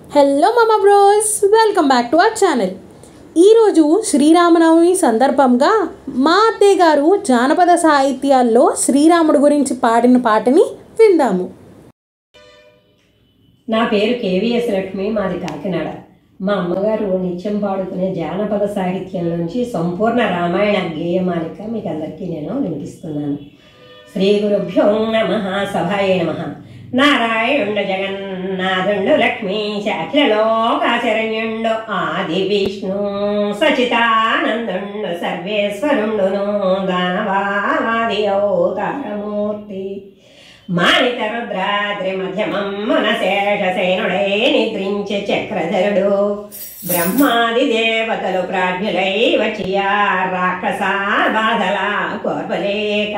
hello మామ bros welcome back to our channel ఈరోజు శ్రీరామనవమి సందర్భంగా మా అత్తయ్య గారు జానపద సాహిత్యాల్లో శ్రీరాముడు గురించి పాడిన పాటని విందాము నా పేరు కేవీఎస్ లక్ష్మి మాది కాకినాడ మా అమ్మగారు నిత్యం పాడుకునే జానపద సాహిత్యం నుంచి సంపూర్ణ రామాయణ గేయమాలిక మీకు అందరికీ నేను వినిపిస్తున్నాను శ్రీ గురుభ్యో నమ సభాయ నమ నారాయణుండు జగన్నాథుండు లక్ష్మీ శాఖలోకాశరణ్యుండు ఆది విష్ణు సచితానందుండు సర్వేశ్వరుండును దానవాది అవతారమూర్తి మానిత రుద్రాద్రి మధ్యమమ్మున శేషసేనుడై నిద్రించే చక్రధరుడు బ్రహ్మాది దేవతలు ప్రాజ్ఞులై వచ్చియా రాక్షస బాధల కోర్పలేక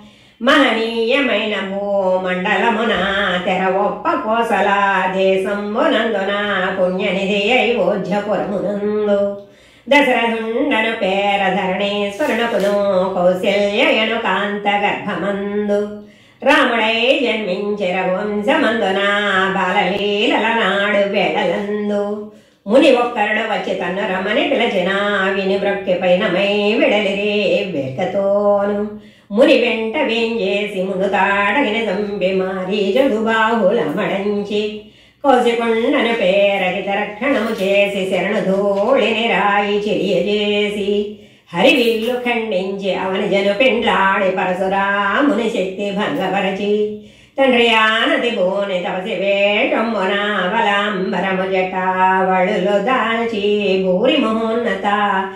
మహనీయమైన భూమండలమున తెర ఒప్ప కోసల దేశంబునందున పుణ్యనిధి అయోధ్యపురమునందు దశరథుండను పేర ధరణేశ్వరునకును కౌశల్యయను కాంత గర్భమందు రాముడై జన్మించి రఘువంశమందున బాలలీలల నాడు వేళలందు ముని ఒక్కరుడు వచ్చి తన్ను రమని పిలచిన విని బ్రొక్కి పైనమై విడలిరే వేకతోను ముని వెంట వేంజేసి ముందు తాడగిన తంబి మారీ జదుబాహుల మడంచి కౌశికొండను పేరగిత రక్షణము చేసి శరణు ధూళిని రాయి చెరియజేసి హరివిల్లు ఖండించి అవని జను పెండ్లాడి పరశురాముని శక్తి భంగపరచి తండ్రి ఆనతి భూని తపసి వేటమ్మున బలాంబరము జటావళులు దాల్చి భూరి మహోన్నత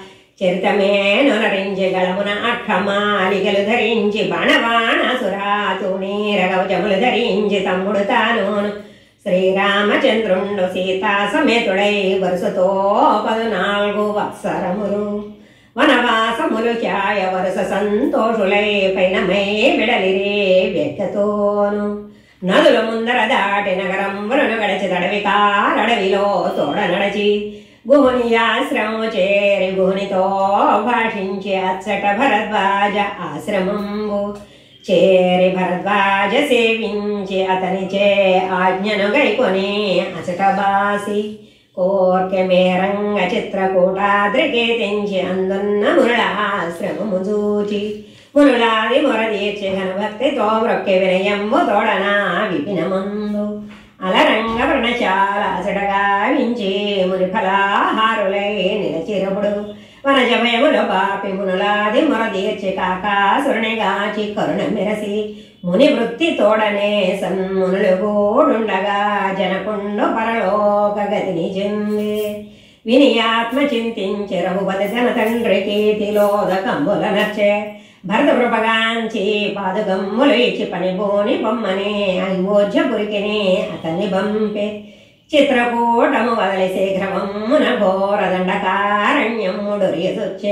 చరితమేను నరించి గళమున అక్షమాలికలు ధరించి బాణబాణసురాతుని రగవజములు ధరించి తమ్ముడు తానును శ్రీరామచంద్రుండు సీతా సమేతుడై వరుసతో పదునాలుగు వత్సరములు వనవాసములు ఛాయ వరుస సంతోషులై పైనమై విడలిరే వెక్కతోను నదుల ముందర దాటి నగరంబులను గడిచి తడవి కారడవిలో తోడ నడచి గుహుని ఆశ్రమము చేరి గుహునితో భాషించి అచ్చట భరద్వాజ ఆశ్రమంబు చేరి భరద్వాజ సేవించి అతనిచే ఆజ్ఞను గైకొని అచట బాసి కోర్కె మేరంగ చిత్రకూటాద్రికే తెంచి అందున్న మునుల ఆశ్రమము చూచి మునులాది మొరదీర్చి ఘనభక్తితో మ్రొక్కె వినయమ్ము తోడన విపిన ముందు అలరంగ వ్రణశాల అసడగా వించి ముని ఫలాహారులై నిలచిరపుడు వనజ భయములు పాపి మునులాది మొరదీర్చి కాకాసురుని గాచి కరుణ మెరసి ముని వృత్తి తోడనే సన్మునులు గూడుండగా జనకుండు పరలోక గతిని చెంది విని ఆత్మ చింతించి రఘుపతి జన తండ్రి కీర్తిలోదకంబుల నచ్చే భరత కృపగాంచి పాదుగమ్ములు ఇచ్చి పని బోని బొమ్మని అయోధ్యపురికిని అతన్ని బంపే చిత్రకూటము వదలి శీఘ్రమమ్మున ఘోర దండకారణ్యముడు రియసొచ్చే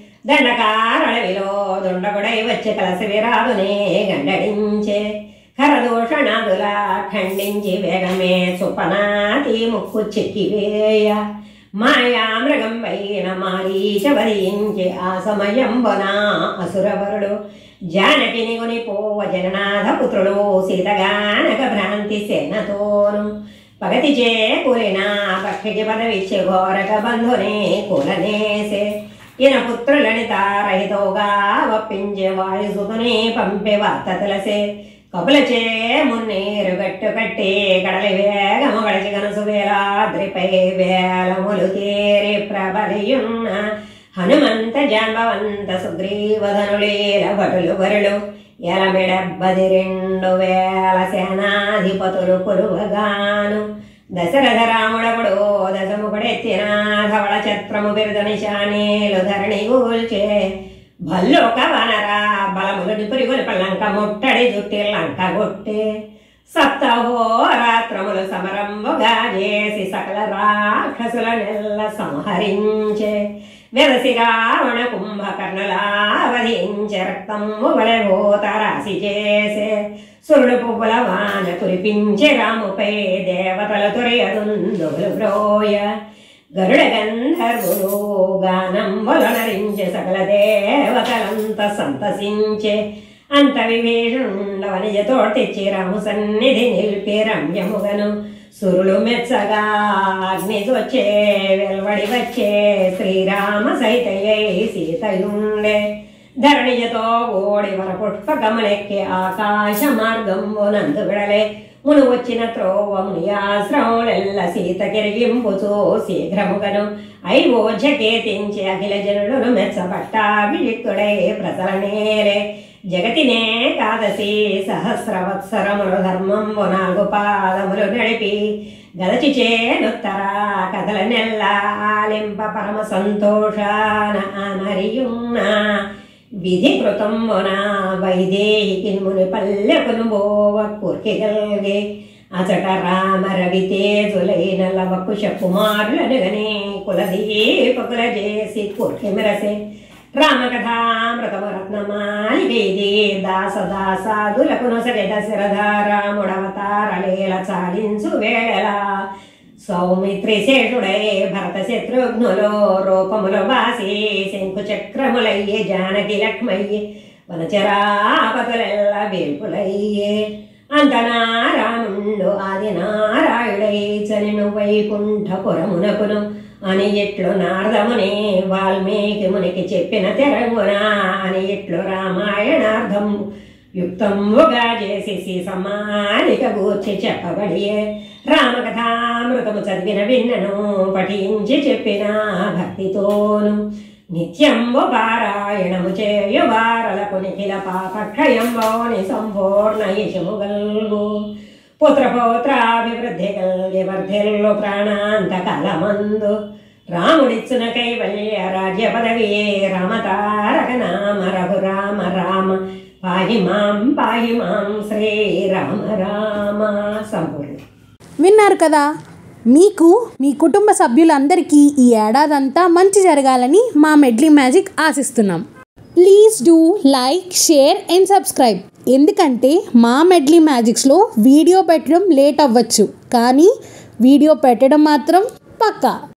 దండకారణవిలో దుండగుడై వచ్చి కలసి విరాదునే గండడించే కరదూషణాదుల ఖండించి వేగమే చుపనాతి ముక్కు చిక్కివేయ మాయా మృగం పైన మారీచ వరించి ఆ సమయంబున అసురవరుడు జానకిని కొని పోవ జననాథ పుత్రుడు సీతగానక భ్రాంతి సేనతోను పగతి చేకూరిన పక్షికి పదవిచ్చి ఘోరక బంధుని కులనేసే ఈయన పుత్రులని తారహితోగా ఒప్పించే వాయుసుతుని పంపే వార్త తెలసే కపులచే మున్నీరు గట్టు కట్టి కడలి వేగము గడిచి కనసు వేలాద్రిపై వేలములు తేరి ప్రబలియున్న హనుమంత జాంబవంత సుగ్రీవధనులీల భటులు వరులు ఎలమిడబ్బది రెండు వేల సేనాధిపతులు కొలువగాను దశరథ రాముడపుడు దశముఖడెత్తిన ధవళ ఛత్రము బిరుదని శానీలు ధరణి గూల్చే భల్లోక వనరా బలములు నిపురిగొలి పల్లంక ముట్టడి జుట్టి లంక గొట్టే సప్తహోరాత్రములు సమరంబుగా చేసి సకల రాక్షసుల నెల్ల సంహరించే వెరసి రావణ కుంభకర్ణులా వధించే రక్తము బలభూత రాశి చేసే సురుడు పువ్వుల వాన కురిపించే రాముపై దేవతల తొరియదుందులు బ్రోయ గరుడ గంధర్వులు గానం వలనరించే సకల దేవతలంత సంతసించే అంత విభీషుండవనిజతో తెచ్చి రాము సన్నిధి నిలిపి రమ్యముగను సురులు మెచ్చగా అగ్ని వచ్చే వెలువడి వచ్చే శ్రీరామ సైతయ్యై సీతయుండే ధరణిజతో ఓడి వర పుష్పకమలెక్కి ఆకాశ మార్గంబునందు విడలే మును వచ్చిన త్రోవముని ఆశ్రములెల్ల సీత కిరిగింపుచూ శీఘ్రముగను ఐవోజకేతించి అఖిల జనులను మెచ్చబట్టా వియుక్తుడై ప్రసరణేలే జగతినే కాదసి సహస్రవత్సరములు ధర్మంబు నాలుగు పాదములు నడిపి గలచి చేనుత్తర కథల నెల్ల ఆలింప పరమ సంతోషాన అమరియున్న విధి కృతంబున వైదేహికి ముని పల్లెకును బోవ కూర్కిగల్గే అచట రామ రవి తేజులైన లవకుశ కుమారులను గని కులదీపకుల చేసి కూర్కి మెరసే రామకథామృతము రత్నమాలికేది దాస దాసాదులకును సరిత శిరధారాముడవతారలేల చాలించు వేళలా సౌమిత్రి శేషుడై భరత శత్రుఘ్నులు రూపములు బాసి శంకు చక్రములయ్యే జానకి లక్ష్మయ్యే వనచరాపతులెల్ల వేల్పులయ్యే అంతనారాముండు ఆది నారాయుడై చనిను వైకుంఠపురమునకును అని ఇట్లు నారదముని వాల్మీకి మునికి చెప్పిన తెరంగున అని ఇట్లు రామాయణార్థం యుక్తముగా చేసి సమానిక గూర్చి చెప్పబడియే రామకథామృతము చదివిన విన్నను పఠించి చెప్పిన భక్తితోను నిత్యంబు పారాయణము చేయు వారలకు నిఖిల పాపక్షయంబోని సంపూర్ణ యశముగల్గు పుత్రపౌత్రాభివృద్ధి కలిగి వర్ధిల్లు ప్రాణాంత కాలమందు రాముడిచ్చున కైవల్య రాజ్య పదవి రామతారక నామ రఘురామ రామ పాహి మాం పాహి మాం శ్రీ రామ రామ సంపూర్ణ విన్నారు కదా మీకు మీ కుటుంబ సభ్యులందరికీ ఈ ఏడాదంతా మంచి జరగాలని మా మెడ్లీ మ్యాజిక్ ఆశిస్తున్నాం please do like share and subscribe ఎందుకంటే మా మెడ్లీ మ్యాజిక్స్లో వీడియో పెట్టడం లేట్ అవ్వచ్చు కానీ వీడియో పెట్టడం మాత్రం పక్కా